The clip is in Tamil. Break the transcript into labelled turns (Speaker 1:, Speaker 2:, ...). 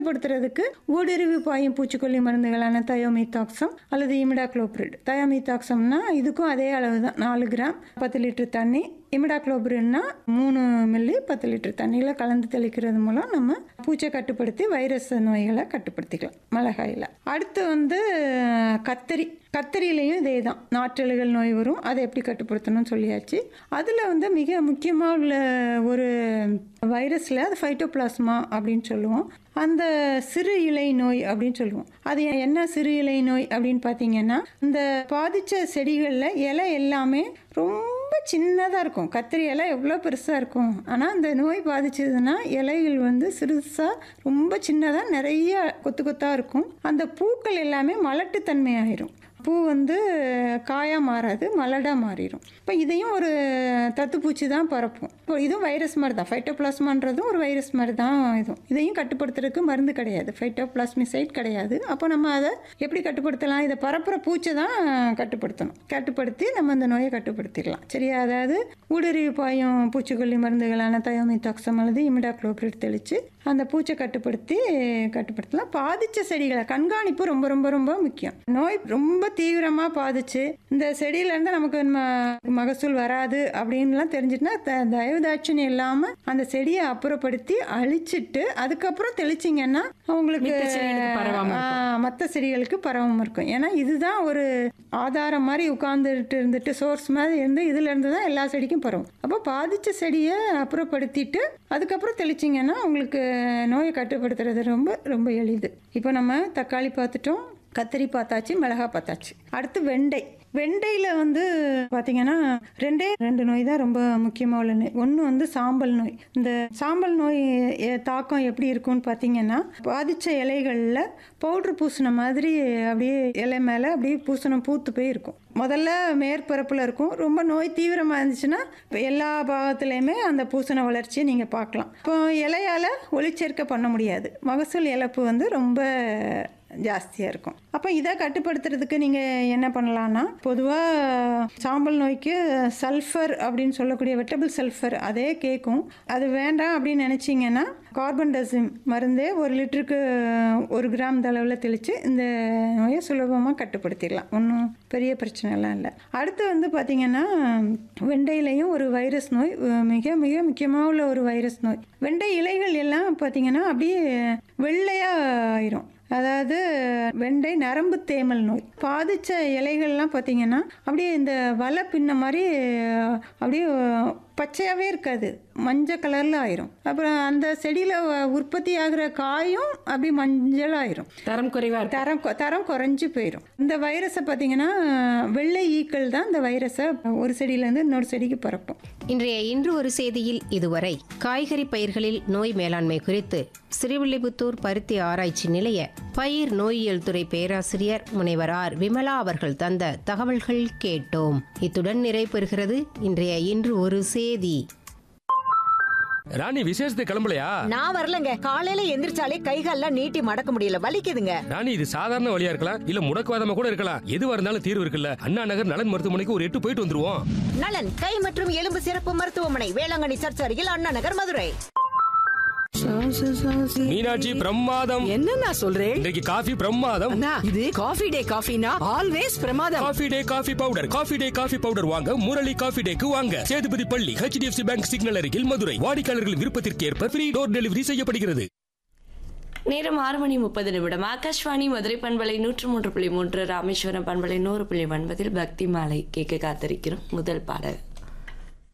Speaker 1: படுத்துறதுக்கு ஊடுருவி பாயும் பூச்சிக்கொல்லி மருந்துகளான தயோமித்தாக்சம் அல்லது இமிடாக்ளோப்ரிட் தயோமித்தாக்சம்னா இதுக்கும் அதே அளவு தான் நாலு கிராம் பத்து லிட்டர் தண்ணி இமிடாக்ளோபிரின்னா மூணு மில்லி பத்து லிட்டர் தண்ணியில் கலந்து தெளிக்கிறது மூலம் நம்ம பூச்சை கட்டுப்படுத்தி வைரஸ் நோய்களை கட்டுப்படுத்திக்கலாம் மிளகாயில் அடுத்து வந்து கத்தரி கத்தரியிலையும் இதே தான் நாற்றலுகள் நோய் வரும் அதை எப்படி கட்டுப்படுத்தணும்னு சொல்லியாச்சு அதில் வந்து மிக முக்கியமாக உள்ள ஒரு வைரஸில் அது ஃபைட்டோபிளாஸ்மா அப்படின்னு சொல்லுவோம் அந்த சிறு இலை நோய் அப்படின்னு சொல்லுவோம் அது என்ன சிறு இலை நோய் அப்படின்னு பார்த்தீங்கன்னா இந்த பாதித்த செடிகளில் இலை எல்லாமே ரொம்ப சின்னதாக இருக்கும் கத்திரி இலை எவ்வளோ பெருசாக இருக்கும் ஆனால் இந்த நோய் பாதிச்சதுன்னா இலைகள் வந்து சிறுசாக ரொம்ப சின்னதாக நிறைய கொத்து கொத்தாக இருக்கும் அந்த பூக்கள் எல்லாமே மலட்டுத்தன்மை ஆயிரும் பூ வந்து காயாக மாறாது மலடாக மாறிடும் இப்போ இதையும் ஒரு தத்துப்பூச்சி தான் பரப்பும் இப்போ இதுவும் வைரஸ் மாதிரி தான் ஃபைட்டோபிளாஸ்மான்றதும் ஒரு வைரஸ் மாதிரி தான் இதுவும் இதையும் கட்டுப்படுத்துறதுக்கு மருந்து கிடையாது ஃபைட்டோபிளாஸ்மிசைட் கிடையாது அப்போ நம்ம அதை எப்படி கட்டுப்படுத்தலாம் இதை பரப்புற பூச்சை தான் கட்டுப்படுத்தணும் கட்டுப்படுத்தி நம்ம அந்த நோயை கட்டுப்படுத்திடலாம் சரியா அதாவது ஊடுருவி பாயும் பூச்சிக்கொல்லி மருந்துகளான தயோமித்தாக்சம் அல்லது இமிடாக்ளோப்ரிட் தெளித்து அந்த பூச்சை கட்டுப்படுத்தி கட்டுப்படுத்தலாம் பாதித்த செடிகளை கண்காணிப்பு ரொம்ப ரொம்ப ரொம்ப முக்கியம் நோய் ரொம்ப தீவிரமாக பாதிச்சு இந்த செடியிலேருந்து நமக்கு ம- மகசூல் வராது அப்படின்லாம் தெரிஞ்சிட்டுனா த- தயவு தாட்சணி இல்லாமல் அந்த செடியை அப்புறப்படுத்தி அழிச்சிட்டு அதுக்கப்புறம் தெளிச்சிங்கன்னா அவங்களுக்கு
Speaker 2: மித்த செடிகளுக்கு பரவாம
Speaker 1: மற்ற செடிகளுக்கு பரவாமல் இருக்கும் ஏன்னா இதுதான் ஒரு ஆதாரம் மாதிரி உட்கார்ந்துட்டு இருந்துட்டு சோர்ஸ் மாதிரி இருந்து இதுல இருந்து தான் எல்லா செடிக்கும் பரவும் அப்போ பாதிச்ச செடியை அப்புறப்படுத்திட்டு அதுக்கப்புறம் தெளிச்சிங்கன்னா உங்களுக்கு நோயை கட்டுப்படுத்துறது ரொம்ப ரொம்ப எளிது இப்போ நம்ம தக்காளி பார்த்துட்டோம் கத்திரி பார்த்தாச்சு மிளகா பார்த்தாச்சு அடுத்து வெண்டை வெண்டையில் வந்து பார்த்தீங்கன்னா ரெண்டே ரெண்டு நோய் தான் ரொம்ப முக்கியமாக உள்ள நோய் ஒன்று வந்து சாம்பல் நோய் இந்த சாம்பல் நோய் எ- தாக்கம் எப்படி இருக்கும்னு பார்த்தீங்கன்னா பாதித்த இலைகளில் பவுட்ரு பூசின மாதிரி அப்படியே இலை மேலே அப்படியே பூசணம் பூத்து போய் இருக்கும் முதல்ல மேற்பரப்பில் இருக்கும் ரொம்ப நோய் தீவிரமாக இருந்துச்சுன்னா இப்போ எல்லா பாகத்துலேயுமே அந்த பூசண வளர்ச்சியை நீங்கள் பார்க்கலாம் இப்போ இலையால் ஒளிச்சேர்க்கை பண்ண முடியாது மகசூல் இழப்பு வந்து ரொம்ப ஜாஸ்தியாக இருக்கும் அப்போ இதை கட்டுப்படுத்துறதுக்கு நீங்கள் என்ன பண்ணலான்னா பொதுவாக சாம்பல் நோய்க்கு சல்ஃபர் அப்படின்னு சொல்லக்கூடிய வெட்டபிள் சல்ஃபர் அதே கேட்கும் அது வேண்டாம் அப்படின்னு நினச்சிங்கன்னா கார்பன் டசிம் மருந்தே ஒரு லிட்டருக்கு ஒரு கிராம் அளவில் தெளித்து இந்த நோயை சுலபமாக கட்டுப்படுத்திடலாம் ஒன்றும் பெரிய பிரச்சனைலாம் இல்லை அடுத்து வந்து பார்த்திங்கன்னா வெண்டையிலையும் ஒரு வைரஸ் நோய் அஹ் மிக மிக முக்கியமாக உள்ள ஒரு வைரஸ் நோய் வெண்டை இலைகள் எல்லாம் பார்த்திங்கன்னா அப்படியே வெள்ளையாக ஆயிரும் அதாவது வெண்டை நரம்பு தேமல் நோய் பாதிச்ச இலைகள்லாம் பார்த்தீங்கன்னா அப்படியே இந்த வலை பின்ன மாதிரி அஹ், அப்படியே பச்சையாகவே இருக்காது மஞ்சள் கலரில் ஆயிரும் அப்புறம் அந்த செடியில் உற்பத்தி ஆகிற காயும் அப்படியே மஞ்சள் ஆயிரும்
Speaker 2: தரம் குறைவா இருக்கு
Speaker 1: தரம் கொ- தரம் குறைஞ்சு போயிடும் இந்த வைரஸை பார்த்தீங்கன்னா வெள்ளை ஈக்கள் தான் இந்த வைரஸை ஒரு செடியிலேருந்து இன்னொரு செடிக்கு பரப்பும்
Speaker 3: இன்றைய இன்று ஒரு செய்தியில் இதுவரை காய்கறி பயிர்களில் நோய் மேலாண்மை குறித்து ஸ்ரீவில்லிபுத்தூர் பருத்தி ஆராய்ச்சி நிலைய பயிர் நோயியல் துறை பேராசிரியர் முனைவர் ஆர் விமலா அவர்கள் தந்த தகவல்கள் கேட்டோம் இத்துடன் நிறைவு பெறுகிறது இன்றைய இன்று ஒரு செய்தி
Speaker 4: ராணி விசேஷத்துக்கு கிளம்பலையா
Speaker 5: நான் வரலங்க காலையில எந்திரிச்சாலே கைகால்லாம் நீட்டி மடக்க முடியல வலிக்குதுங்க
Speaker 4: ராணி இது சாதாரண வழியா இருக்கலாம் இல்ல முடக்குவாதமா கூட இருக்கலாம் எதுவா இருந்தாலும் தீர்வு இருக்குல்ல அண்ணா நகர் நலன் மருத்துவமனைக்கு ஒரு எட்டு போயிட்டு வந்துருவோம்
Speaker 5: நலன் கை மற்றும் எலும்பு சிறப்பு மருத்துவமனை வேளாங்கண்ணி சர்ச் அருகில் அண்ணா நகர் மதுரை
Speaker 4: மீனாட்சி பிரமாதம்
Speaker 6: என்ன நான் சொல்றேன்
Speaker 4: இன்றைக்கு காஃபி பிரமாதம்
Speaker 6: அண்ணா இது காஃபி டே காஃபினா ஆல்வேஸ் பிரமாதம்
Speaker 4: coffee day coffee powder coffee day coffee powder வாங்க முரளி காஃபி டேக்கு வாங்க சேதுபதி பள்ளி ஹெச்டிஎஃப்சி பேங்க் சிக்னல் அருகில் மதுரை வாடிக்கையாளர்கள் விருப்பத்திற்கு ஏற்ப ஃப்ரீ டோர் டெலிவரி செய்யப்படுகிறது
Speaker 7: நேரம் ஆறு மணி முப்பது நிமிடம் ஆகாஷ்வாணி மதுரை பண்பலை நூற்று மூன்று புள்ளி மூன்று ராமேஸ்வரம் பண்பலை நூறு புள்ளி ஒன்பதில் பக்தி மாலை கேட்க காத்திருக்கிறோம் முதல் பாடல்